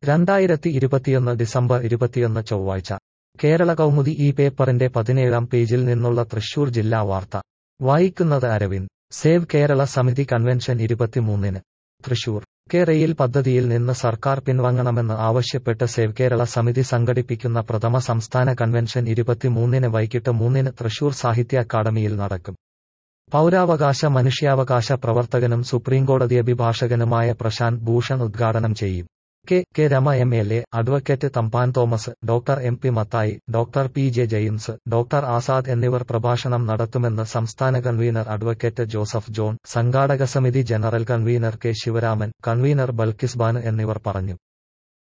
രണ്ടായിരത്തി ഇരുപത്തിയൊന്ന് ഡിസംബർ ഇരുപത്തിയൊന്ന് ചൊവ്വാഴ്ച കേരള കൗമുദി ഈ പേപ്പറിന്റെ പതിനേഴാം പേജിൽ നിന്നുള്ള തൃശൂർ ജില്ലാ വാർത്ത വായിക്കുന്നത് അരവിന്ദ് സേവ് കേരള സമിതി കൺവെൻഷൻ ഇരുപത്തിമൂന്നിന് തൃശൂർ കെ റെയിൽ പദ്ധതിയിൽ നിന്ന് സർക്കാർ പിൻവാങ്ങണമെന്ന് ആവശ്യപ്പെട്ട് സേവ് കേരള സമിതി സംഘടിപ്പിക്കുന്ന പ്രഥമ സംസ്ഥാന കൺവെൻഷൻ ഇരുപത്തിമൂന്നിന് വൈകിട്ട് മൂന്നിന് തൃശൂർ സാഹിത്യ അക്കാദമിയിൽ നടക്കും പൗരാവകാശ മനുഷ്യാവകാശ പ്രവർത്തകനും സുപ്രീംകോടതി അഭിഭാഷകനുമായ പ്രശാന്ത് ഭൂഷൺ ഉദ്ഘാടനം ചെയ്യും K K Rema M L A advocate Thampan Thomas doctor M P Mathai doctor P J James doctor Azad എന്നിവർ പ്രഭാഷണം നടത്തുമെന്ന് സംസ്ഥാന കൺവീനർ അഡ്വക്കേറ്റ് ജോസഫ് ജോൺ സംഘാടക സമിതി general convener K Sivaraman convener Balkis Banu എന്നിവർ പറഞ്ഞു